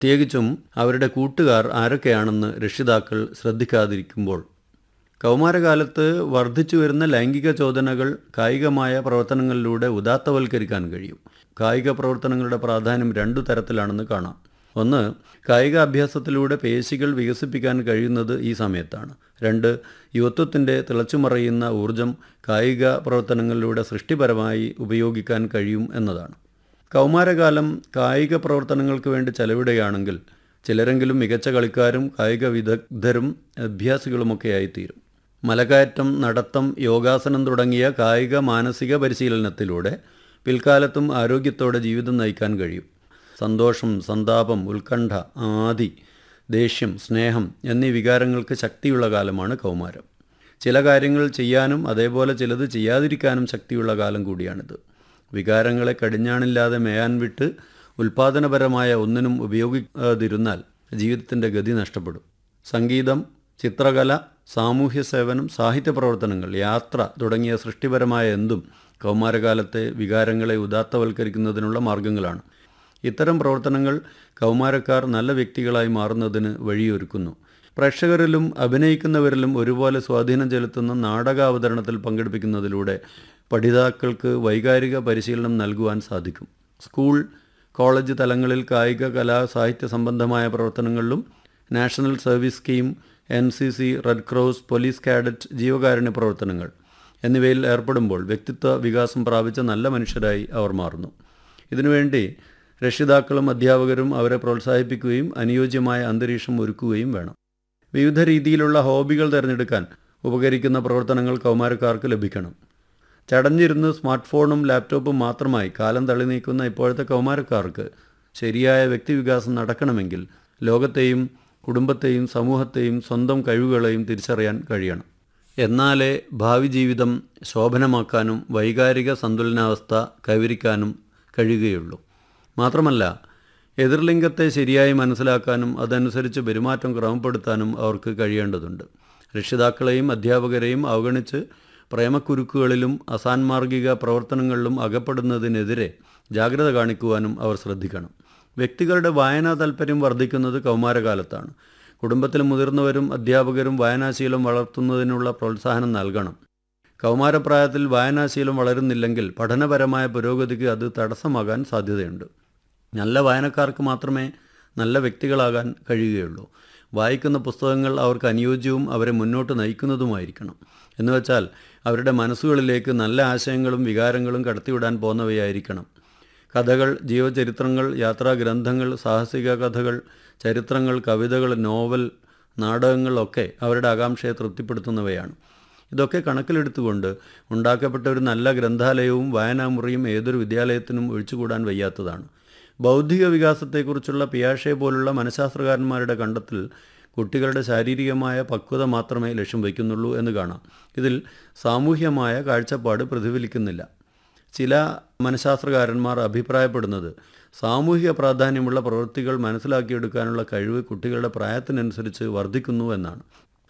പ്രത്യേകിച്ചും അവരുടെ കൂട്ടുകാർ ആരൊക്കെയാണെന്ന് രക്ഷിതാക്കൾ ശ്രദ്ധിക്കാതിരിക്കുമ്പോൾ കൗമാരകാലത്ത് വർദ്ധിച്ചു വരുന്ന ലൈംഗിക ചോദനകൾ കായികമായ പ്രവർത്തനങ്ങളിലൂടെ ഉദാത്തവൽക്കരിക്കാൻ കഴിയും കായിക പ്രവർത്തനങ്ങളുടെ പ്രാധാന്യം രണ്ടു തരത്തിലാണെന്ന് കാണാം ഒന്ന് കായിക അഭ്യാസത്തിലൂടെ പേശികൾ വികസിപ്പിക്കാൻ കഴിയുന്നത് ഈ സമയത്താണ് രണ്ട് യുവത്വത്തിൻ്റെ തിളച്ചുമറയുന്ന ഊർജം കായിക പ്രവർത്തനങ്ങളിലൂടെ സൃഷ്ടിപരമായി ഉപയോഗിക്കാൻ കഴിയും എന്നതാണ് കൗമാരകാലം കായിക പ്രവർത്തനങ്ങൾക്ക് വേണ്ടി ചെലവിടുകയാണെങ്കിൽ ചിലരെങ്കിലും മികച്ച കളിക്കാരും കായിക വിദഗ്ധരും അഭ്യാസികളുമൊക്കെയായി തീരും മലകയറ്റം നടത്തം യോഗാസനം തുടങ്ങിയ കായിക മാനസിക പരിശീലനത്തിലൂടെ പിൽക്കാലത്തും ആരോഗ്യത്തോടെ ജീവിതം നയിക്കാൻ കഴിയും സന്തോഷം സന്താപം ഉത്കണ്ഠ ആദി ദേഷ്യം സ്നേഹം എന്നീ വികാരങ്ങൾക്ക് ശക്തിയുള്ള കാലമാണ് കൗമാരം ചില കാര്യങ്ങൾ ചെയ്യാനും അതേപോലെ ചിലത് ചെയ്യാതിരിക്കാനും ശക്തിയുള്ള കാലം കൂടിയാണിത് വികാരങ്ങളെ കടിഞ്ഞാണില്ലാതെ മേയാൻ വിട്ട് ഉൽപാദനപരമായ ഒന്നിനും ഉപയോഗിക്കാതിരുന്നാൽ ജീവിതത്തിൻ്റെ ഗതി നഷ്ടപ്പെടും സംഗീതം ചിത്രകല സാമൂഹ്യ സേവനം സാഹിത്യ പ്രവർത്തനങ്ങൾ യാത്ര തുടങ്ങിയ സൃഷ്ടിപരമായ എന്തും കൗമാരകാലത്തെ വികാരങ്ങളെ ഉദാത്തവൽക്കരിക്കുന്നതിനുള്ള മാർഗങ്ങളാണ് ഇത്തരം പ്രവർത്തനങ്ങൾ കൗമാരക്കാർ നല്ല വ്യക്തികളായി മാറുന്നതിന് വഴിയൊരുക്കുന്നു പ്രേക്ഷകരിലും അഭിനയിക്കുന്നവരിലും ഒരുപോലെ സ്വാധീനം ചെലുത്തുന്ന നാടകാവതരണത്തിൽ പങ്കെടുപ്പിക്കുന്നതിലൂടെ പഠിതാക്കൾക്ക് വൈകാരിക പരിശീലനം നൽകുവാൻ സാധിക്കും സ്കൂൾ കോളേജ് തലങ്ങളിൽ കായിക കലാ സാഹിത്യ സംബന്ധമായ പ്രവർത്തനങ്ങളിലും national service scheme N C C red cross police cadet ജീവകാരുണ്യ പ്രവർത്തനങ്ങൾ എന്നിവയിൽ ഏർപ്പെടുമ്പോൾ വ്യക്തിത്വ വികാസം പ്രാപിച്ച നല്ല മനുഷ്യരായി അവർ മാറുന്നു ഇതിനുവേണ്ടി രക്ഷിതാക്കളും അധ്യാപകരും അവരെ പ്രോത്സാഹിപ്പിക്കുകയും അനുയോജ്യമായ അന്തരീക്ഷം ഒരുക്കുകയും വേണം വിവിധ രീതിയിലുള്ള ഹോബികൾ തിരഞ്ഞെടുക്കാൻ ഉപകരിക്കുന്ന പ്രവർത്തനങ്ങൾ കൗമാരക്കാർക്ക് ലഭിക്കണം ചടഞ്ഞിരുന്ന് സ്മാർട്ട് ഫോണും ലാപ്ടോപ്പും മാത്രമായി കാലം തള്ളി നീക്കുന്ന ഇപ്പോഴത്തെ കൗമാരക്കാർക്ക് ശരിയായ വ്യക്തിവികാസം നടക്കണമെങ്കിൽ ലോകത്തെയും കുടുംബത്തെയും സമൂഹത്തെയും സ്വന്തം കഴിവുകളെയും തിരിച്ചറിയാൻ കഴിയണം എന്നാലേ ഭാവി ജീവിതം ശോഭനമാക്കാനും വൈകാരിക സന്തുലനാവസ്ഥ കൈവരിക്കാനും കഴിയുകയുള്ളൂ മാത്രമല്ല എതിർലിംഗത്തെ ശരിയായി മനസ്സിലാക്കാനും അതനുസരിച്ച് പെരുമാറ്റം ക്രമപ്പെടുത്താനും അവർക്ക് കഴിയേണ്ടതുണ്ട് രക്ഷിതാക്കളെയും അധ്യാപകരെയും അവഗണിച്ച് പ്രേമക്കുരുക്കുകളിലും അസാൻമാർഗിക പ്രവർത്തനങ്ങളിലും അകപ്പെടുന്നതിനെതിരെ ജാഗ്രത കാണിക്കുവാനും അവർ ശ്രദ്ധിക്കണം വ്യക്തികളുടെ വായനാ താൽപ്പര്യം വർദ്ധിക്കുന്നത് കൗമാരകാലത്താണ് കുടുംബത്തിൽ മുതിർന്നവരും അധ്യാപകരും വായനാശീലം വളർത്തുന്നതിനുള്ള പ്രോത്സാഹനം നൽകണം കൗമാരപ്രായത്തിൽ വായനാശീലം വളരുന്നില്ലെങ്കിൽ പഠനപരമായ പുരോഗതിക്ക് അത് തടസ്സമാകാൻ സാധ്യതയുണ്ട് നല്ല വായനക്കാർക്ക് മാത്രമേ നല്ല വ്യക്തികളാകാൻ കഴിയുകയുള്ളൂ വായിക്കുന്ന പുസ്തകങ്ങൾ അവർക്ക് അനുയോജ്യവും അവരെ മുന്നോട്ട് നയിക്കുന്നതുമായിരിക്കണം എന്നുവെച്ചാൽ അവരുടെ മനസ്സുകളിലേക്ക് നല്ല ആശയങ്ങളും വികാരങ്ങളും കടത്തിവിടാൻ പോന്നവയായിരിക്കണം കഥകൾ ജീവചരിത്രങ്ങൾ യാത്രാഗ്രന്ഥങ്ങൾ സാഹസിക കഥകൾ ചരിത്രങ്ങൾ കവിതകൾ നോവൽ നാടകങ്ങളൊക്കെ അവരുടെ ആകാംക്ഷയെ തൃപ്തിപ്പെടുത്തുന്നവയാണ് ഇതൊക്കെ കണക്കിലെടുത്തുകൊണ്ട് ഉണ്ടാക്കപ്പെട്ട ഒരു നല്ല ഗ്രന്ഥാലയവും വായനാമുറിയും ഏതൊരു വിദ്യാലയത്തിനും ഒഴിച്ചുകൂടാൻ വയ്യാത്തതാണ് ബൗദ്ധിക വികാസത്തെക്കുറിച്ചുള്ള പിയാഷെ പോലുള്ള മനഃശാസ്ത്രകാരന്മാരുടെ കണ്ടെത്തൽ കുട്ടികളുടെ ശാരീരികമായ പക്വത മാത്രമേ ലക്ഷ്യം വയ്ക്കുന്നുള്ളൂ എന്ന് കാണാം ഇതിൽ സാമൂഹ്യമായ കാഴ്ചപ്പാട് പ്രതിഫലിക്കുന്നില്ല ചില മനഃശാസ്ത്രകാരന്മാർ അഭിപ്രായപ്പെടുന്നത് സാമൂഹിക പ്രാധാന്യമുള്ള പ്രവൃത്തികൾ മനസ്സിലാക്കിയെടുക്കാനുള്ള കഴിവ് കുട്ടികളുടെ പ്രായത്തിനനുസരിച്ച് വർദ്ധിക്കുന്നു എന്നാണ്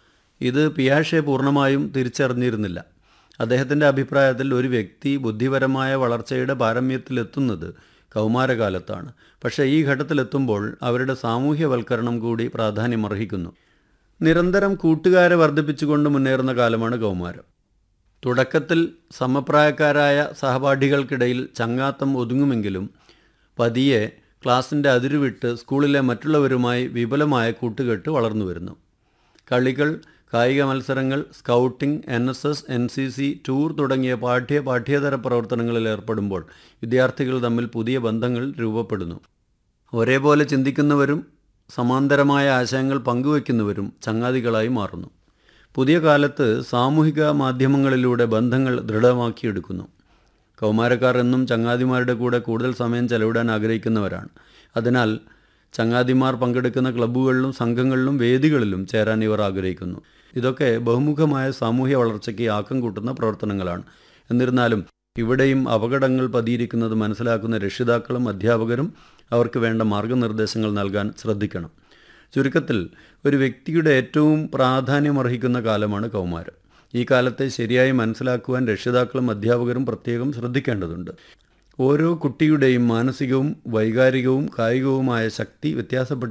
ഇത് പിയാഷെ പൂർണ്ണമായും തിരിച്ചറിഞ്ഞിരുന്നില്ല അദ്ദേഹത്തിൻ്റെ അഭിപ്രായത്തിൽ ഒരു വ്യക്തി ബുദ്ധിപരമായ വളർച്ചയുടെ പാരമ്യത്തിലെത്തുന്നത് കൗമാരകാലത്താണ് പക്ഷേ ഈ ഘട്ടത്തിലെത്തുമ്പോൾ അവരുടെ സാമൂഹ്യവൽക്കരണം കൂടി പ്രാധാന്യമർഹിക്കുന്നു നിരന്തരം കൂട്ടുകാരെ വർദ്ധിപ്പിച്ചുകൊണ്ട് മുന്നേറുന്ന കാലമാണ് കൗമാരം തുടക്കത്തിൽ സമപ്രായക്കാരായ സഹപാഠികൾക്കിടയിൽ ചങ്ങാത്തം ഒതുങ്ങുമെങ്കിലും പതിയെ ക്ലാസിൻ്റെ അതിരുവിട്ട് സ്കൂളിലെ മറ്റുള്ളവരുമായി വിപുലമായ കൂട്ടുകെട്ട് വളർന്നു വരുന്നു കളികൾ കായിക മത്സരങ്ങൾ scouting N S S N C C tour തുടങ്ങിയ പാഠ്യ പാഠ്യേതര പ്രവർത്തനങ്ങളിൽ ഏർപ്പെടുമ്പോൾ വിദ്യാർത്ഥികൾ തമ്മിൽ പുതിയ ബന്ധങ്ങൾ രൂപപ്പെടുന്നു ഒരേപോലെ ചിന്തിക്കുന്നവരും സമാന്തരമായ ആശയങ്ങൾ പങ്കുവയ്ക്കുന്നവരും ചങ്ങാതികളായി മാറുന്നു പുതിയ കാലത്ത് സാമൂഹിക മാധ്യമങ്ങളിലൂടെ ബന്ധങ്ങൾ ദൃഢമാക്കിയെടുക്കുന്നു കൗമാരക്കാർ എന്നും ചങ്ങാതിമാരുടെ കൂടെ കൂടുതൽ സമയം ചെലവിടാൻ ആഗ്രഹിക്കുന്നവരാണ് അതിനാൽ ചങ്ങാതിമാർ പങ്കെടുക്കുന്ന ക്ലബ്ബുകളിലും സംഘങ്ങളിലും വേദികളിലും ചേരാൻ ഇവർ ആഗ്രഹിക്കുന്നു ഇതൊക്കെ ബഹുമുഖമായ സാമൂഹ്യ വളർച്ചയ്ക്ക് ആക്കം കൂട്ടുന്ന പ്രവർത്തനങ്ങളാണ് എന്നിരുന്നാലും ഇവിടെയും അപകടങ്ങൾ പതിയിരിക്കുന്നത് മനസ്സിലാക്കുന്ന രക്ഷിതാക്കളും അധ്യാപകരും അവർക്ക് വേണ്ട മാർഗനിർദ്ദേശങ്ങൾ നൽകാൻ ശ്രദ്ധിക്കണം ചുരുക്കത്തിൽ ഒരു വ്യക്തിയുടെ ഏറ്റവും പ്രാധാന്യമർഹിക്കുന്ന കാലമാണ് കൗമാരം ഈ കാലത്തെ ശരിയായി മനസ്സിലാക്കുവാൻ രക്ഷിതാക്കളും അധ്യാപകരും പ്രത്യേകം ശ്രദ്ധിക്കേണ്ടതുണ്ട് ഓരോ കുട്ടിയുടെയും മാനസികവും വൈകാരികവും കായികവുമായ ശക്തി വ്യത്യാസപ്പെട്ട്